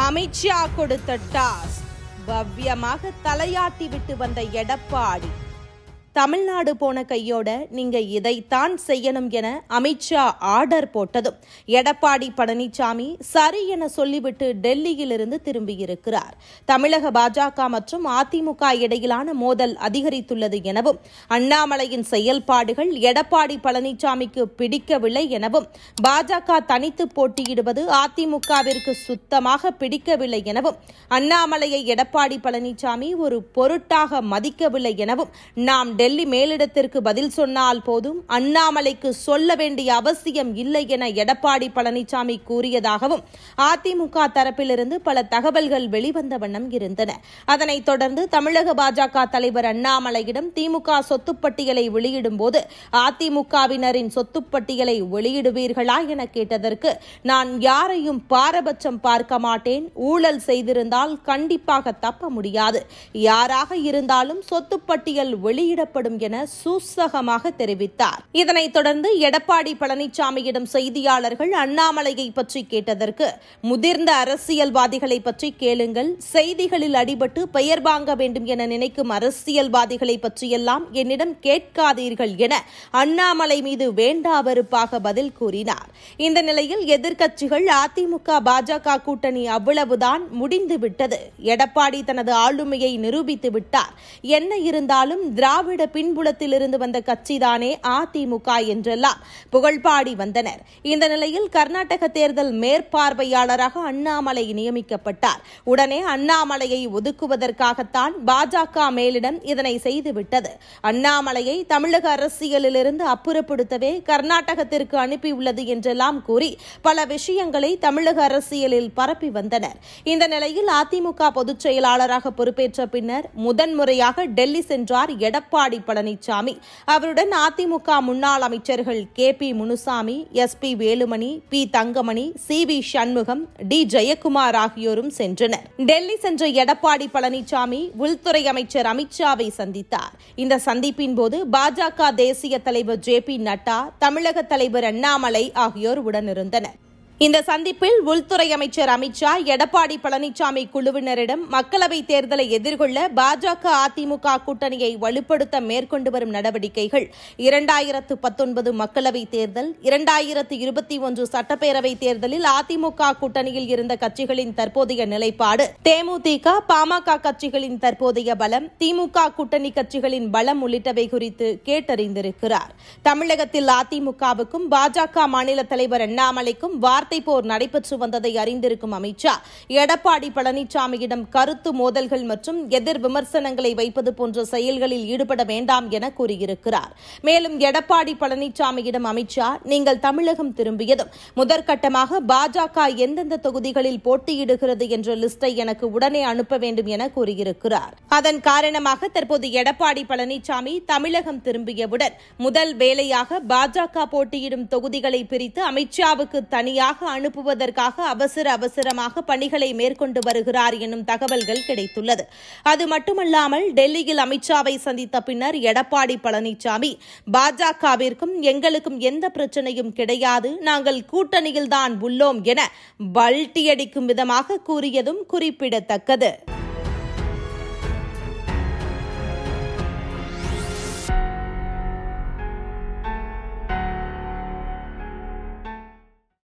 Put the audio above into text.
அமித்ஷா கொடுத்த டாஸ் பவ்யமாக தலையாட்டி விட்டு வந்த எடப்பாடி தமிழ்நாடு போன கையோட நீங்க இதைத்தான் செய்யணும் என அமித்ஷா ஆர்டர் போட்டதும் எடப்பாடி பழனிசாமி சரி என சொல்லிவிட்டு டெல்லியிலிருந்து திரும்பியிருக்கிறார் தமிழக பாஜக மற்றும் அதிமுக இடையிலான மோதல் அதிகரித்துள்ளது எனவும் அண்ணாமலையின் செயல்பாடுகள் எடப்பாடி பழனிசாமிக்கு பிடிக்கவில்லை எனவும் பாஜக தனித்து போட்டியிடுவது அதிமுகவிற்கு சுத்தமாக பிடிக்கவில்லை எனவும் அண்ணாமலையை எடப்பாடி பழனிசாமி ஒரு பொருட்டாக மதிக்கவில்லை எனவும் நாம் டெல்லி மேலிடத்திற்கு பதில் சொன்னால் போதும் அண்ணாமலைக்கு சொல்ல வேண்டிய அவசியம் இல்லை என எடப்பாடி பழனிசாமி கூறியதாகவும் அதிமுக தரப்பிலிருந்து பல தகவல்கள் வெளிவந்த வண்ணம் இருந்தன அதனைத் தொடர்ந்து தமிழக பாஜக தலைவர் அண்ணாமலையிடம் திமுக சொத்துப்பட்டியலை வெளியிடும் போது அதிமுகவினரின் சொத்துப்பட்டியலை வெளியிடுவீர்களா என கேட்டதற்கு நான் யாரையும் பாரபட்சம் பார்க்க மாட்டேன் ஊழல் செய்திருந்தால் கண்டிப்பாக தப்ப முடியாது யாராக இருந்தாலும் சொத்துப்பட்டியல் வெளியிடப்படும் என சூசகமாக தெரிவித்தார் இதனைத் தொடர்ந்து எடப்பாடி பழனிசாமியிடம் செய்தியாளர்கள் அண்ணாமலையை பற்றி கேட்டதற்கு முதிர்ந்த அரசியல்வாதிகளை பற்றி கேளுங்கள் செய்திகளில் அடிபட்டு பெயர் வாங்க வேண்டும் என நினைக்கும் அரசியல்வாதிகளை பற்றியெல்லாம் என்னிடம் கேட்காதீர்கள் என அண்ணாமலை மீது வேண்டா வெறுப்பாக பதில் கூறினார் இந்த நிலையில் எதிர்க்கட்சிகள் அதிமுக பாஜக கூட்டணி அவ்வளவுதான் முடிந்துவிட்டது எடப்பாடி தனது ஆளுமையை நிரூபித்து விட்டார் என்ன இருந்தாலும் திராவிட பின்புலத்தில் இருந்து வந்த கட்சிதானே அதிமுக என்றெல்லாம் புகழ்பாடி வந்தனர் இந்த நிலையில் கர்நாடக தேர்தல் மேற்பார்வையாளராக அண்ணாமலை நியமிக்கப்பட்டார் உடனே அண்ணாமலையை ஒதுக்குவதற்காகத்தான் பாஜக மேலிடம் இதனை செய்துவிட்டது அண்ணாமலையை தமிழக அரசியலிலிருந்து அப்புறப்படுத்தவே கர்நாடகத்திற்கு அனுப்பியுள்ளது என்றெல்லாம் கூறி பல விஷயங்களை தமிழக அரசியலில் பரப்பி வந்தனர் இந்த நிலையில் அதிமுக பொதுச் செயலாளராக பொறுப்பேற்ற பின்னர் முதன்முறையாக டெல்லி சென்றார் எடப்பாடி பழனிசாமி அவருடன் அதிமுக முன்னாள் அமைச்சர்கள் கே பி முனுசாமி எஸ் பி வேலுமணி பி தங்கமணி சி வி சண்முகம் டி ஜெயக்குமார் ஆகியோரும் சென்றனர் டெல்லி சென்ற எடப்பாடி பழனிசாமி உள்துறை அமைச்சர் அமித்ஷாவை சந்தித்தார் இந்த சந்திப்பின் போது பாஜக தேசிய தலைவர் ஜே பி நட்டா தமிழக தலைவர் அண்ணாமலை ஆகியோர் உடனிருந்தனர் இந்த சந்திப்பில் உள்துறை அமைச்சர் அமித்ஷா எடப்பாடி பழனிசாமி குழுவினரிடம் மக்களவைத் தேர்தலை எதிர்கொள்ள பாஜக அதிமுக கூட்டணியை வலுப்படுத்த மேற்கொண்டு வரும் நடவடிக்கைகள் இரண்டாயிரத்து பத்தொன்பது மக்களவைத் தேர்தல் இரண்டாயிரத்து இருபத்தி ஒன்று சட்டப்பேரவைத் தேர்தலில் அதிமுக கூட்டணியில் இருந்த கட்சிகளின் தற்போதைய நிலைப்பாடு தேமுதிக பாமக கட்சிகளின் தற்போதைய பலம் திமுக கூட்டணி கட்சிகளின் பலம் உள்ளிட்டவை குறித்து கேட்டறிந்திருக்கிறார் தமிழகத்தில் அதிமுகவுக்கும் பாஜக மாநில தலைவர் அண்ணாமலைக்கும் வார்த்தை போர் நடைபெற்று வந்ததை அறிந்திருக்கும் அமித்ஷா எடப்பாடி பழனிசாமியிடம் கருத்து மோதல்கள் மற்றும் எதிர் விமர்சனங்களை வைப்பது போன்ற செயல்களில் ஈடுபட வேண்டாம் என கூறியிருக்கிறார் மேலும் எடப்பாடி பழனிசாமியிடம் அமித்ஷா நீங்கள் தமிழகம் திரும்பியதும் முதற்கட்டமாக பாஜக எந்தெந்த தொகுதிகளில் போட்டியிடுகிறது என்ற லிஸ்டை எனக்கு உடனே அனுப்ப வேண்டும் என கூறியிருக்கிறார் அதன் காரணமாக தற்போது எடப்பாடி பழனிசாமி தமிழகம் திரும்பியவுடன் முதல் வேலையாக பாஜக போட்டியிடும் தொகுதிகளை பிரித்து அமித்ஷாவுக்கு தனியாக அனுப்புவதற்காக அவசர அவசரமாக பணிகளை மேற்கொண்டு வருகிறார் எனும் தகவல்கள் கிடைத்துள்ளது அது மட்டுமல்லாமல் டெல்லியில் அமித்ஷாவை சந்தித்த பின்னர் எடப்பாடி பழனிசாமி பாஜகவிற்கும் எங்களுக்கும் எந்த பிரச்சனையும் கிடையாது நாங்கள் கூட்டணியில்தான் உள்ளோம் என பல்டியடிக்கும் விதமாக கூறியதும் குறிப்பிடத்தக்கது